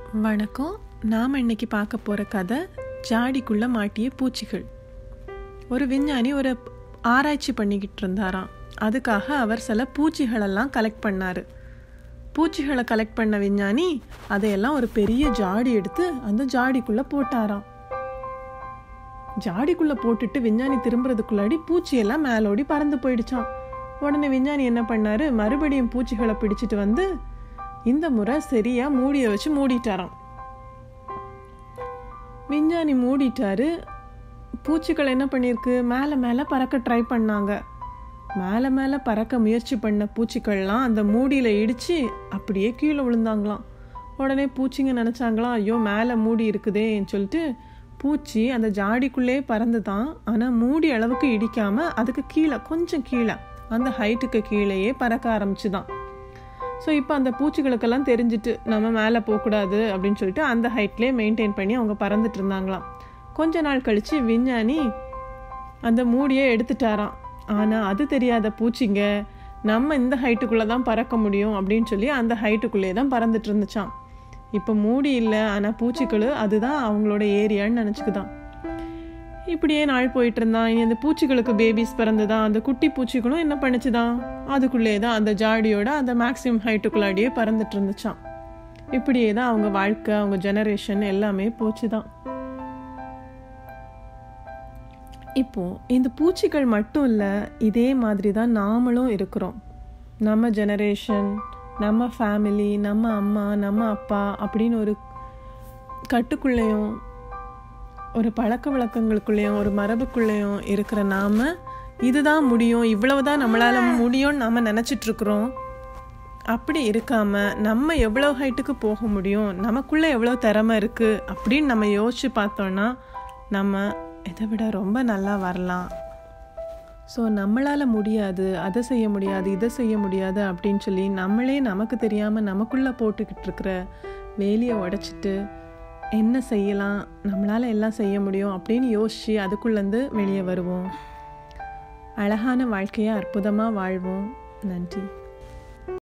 வணக்கம் நாம் இன்னைக்கு பார்க்க போகிற கதை ஜாடிக்குள்ளே மாட்டிய பூச்சிகள் ஒரு விஞ்ஞானி ஒரு ஆராய்ச்சி பண்ணிக்கிட்டு இருந்தாராம் அதுக்காக அவர் சில பூச்சிகளெல்லாம் கலெக்ட் பண்ணார் பூச்சிகளை கலெக்ட் பண்ண விஞ்ஞானி அதையெல்லாம் ஒரு பெரிய ஜாடி எடுத்து அந்த ஜாடிக்குள்ளே போட்டாராம் ஜாடிக்குள்ளே போட்டுட்டு விஞ்ஞானி திரும்புறதுக்குள்ளாடி பூச்சியெல்லாம் மேலோடி பறந்து போயிடுச்சான் உடனே விஞ்ஞானி என்ன பண்ணாரு மறுபடியும் பூச்சிகளை பிடிச்சிட்டு வந்து இந்த முறை சரியா மூடிய வச்சு மூடிட்டாராம் விஞ்ஞானி மூடிட்டாரு பூச்சிகள் என்ன பண்ணியிருக்கு மேலே மேலே பறக்க ட்ரை பண்ணாங்க மேலே மேலே பறக்க முயற்சி பண்ண பூச்சிகள்லாம் அந்த மூடியில் இடித்து அப்படியே கீழே விழுந்தாங்களாம் உடனே பூச்சிங்க நினச்சாங்களாம் ஐயோ மேலே மூடி இருக்குதேன்னு சொல்லிட்டு பூச்சி அந்த ஜாடிக்குள்ளே பறந்து தான் ஆனால் மூடி அளவுக்கு இடிக்காமல் அதுக்கு கீழே கொஞ்சம் கீழே அந்த ஹைட்டுக்கு கீழேயே பறக்க ஆரம்பிச்சு தான் ஸோ இப்போ அந்த பூச்சிகளுக்கெல்லாம் தெரிஞ்சிட்டு நம்ம மேலே போகக்கூடாது அப்படின்னு சொல்லிட்டு அந்த ஹைட்லேயே மெயின்டைன் பண்ணி அவங்க பறந்துட்டு இருந்தாங்களாம் கொஞ்ச நாள் கழித்து விஞ்ஞானி அந்த மூடியை எடுத்துட்டாராம் ஆனால் அது தெரியாத பூச்சிங்க நம்ம இந்த ஹைட்டுக்குள்ளே தான் பறக்க முடியும் அப்படின்னு சொல்லி அந்த ஹைட்டுக்குள்ளே தான் பறந்துட்டு இருந்துச்சான் இப்போ மூடி இல்லை ஆனால் பூச்சிகள் அதுதான் அவங்களோட ஏரியான்னு நினச்சிக்குதான் இப்படியே நாள் போயிட்டு இருந்தான் இனி அந்த பூச்சிகளுக்கு பேபிஸ் பிறந்துதான் அந்த குட்டி பூச்சிகளும் என்ன பண்ணுச்சுதான் அதுக்குள்ளே தான் அந்த ஜாடியோட அந்த மேக்ஸிமம் ஹைட்டுக்குள்ளாடியே பறந்துட்டு இருந்துச்சான் இப்படியே தான் அவங்க வாழ்க்கை அவங்க ஜெனரேஷன் எல்லாமே போச்சுதான் இப்போ இந்த பூச்சிகள் மட்டும் இல்லை இதே மாதிரி தான் நாமளும் இருக்கிறோம் நம்ம ஜெனரேஷன் நம்ம ஃபேமிலி நம்ம அம்மா நம்ம அப்பா அப்படின்னு ஒரு கட்டுக்குள்ளேயும் ஒரு பழக்க வழக்கங்களுக்குள்ளேயும் ஒரு மரபுக்குள்ளேயும் இருக்கிற நாம இதுதான் முடியும் இவ்வளவுதான் நம்மளால முடியும்னு நாம நினைச்சிட்டு இருக்கிறோம் அப்படி இருக்காம நம்ம எவ்வளோ ஹைட்டுக்கு போக முடியும் நமக்குள்ள எவ்வளோ திறமை இருக்கு அப்படின்னு நம்ம யோசிச்சு பார்த்தோம்னா நம்ம இதை விட ரொம்ப நல்லா வரலாம் ஸோ நம்மளால் முடியாது அதை செய்ய முடியாது இதை செய்ய முடியாது அப்படின்னு சொல்லி நம்மளே நமக்கு தெரியாமல் நமக்குள்ளே போட்டுக்கிட்டு இருக்கிற வேலியை உடைச்சிட்டு என்ன செய்யலாம் நம்மளால் எல்லாம் செய்ய முடியும் அப்படின்னு யோசித்து அதுக்குள்ளேருந்து வெளியே வருவோம் அழகான வாழ்க்கையை அற்புதமாக வாழ்வோம் நன்றி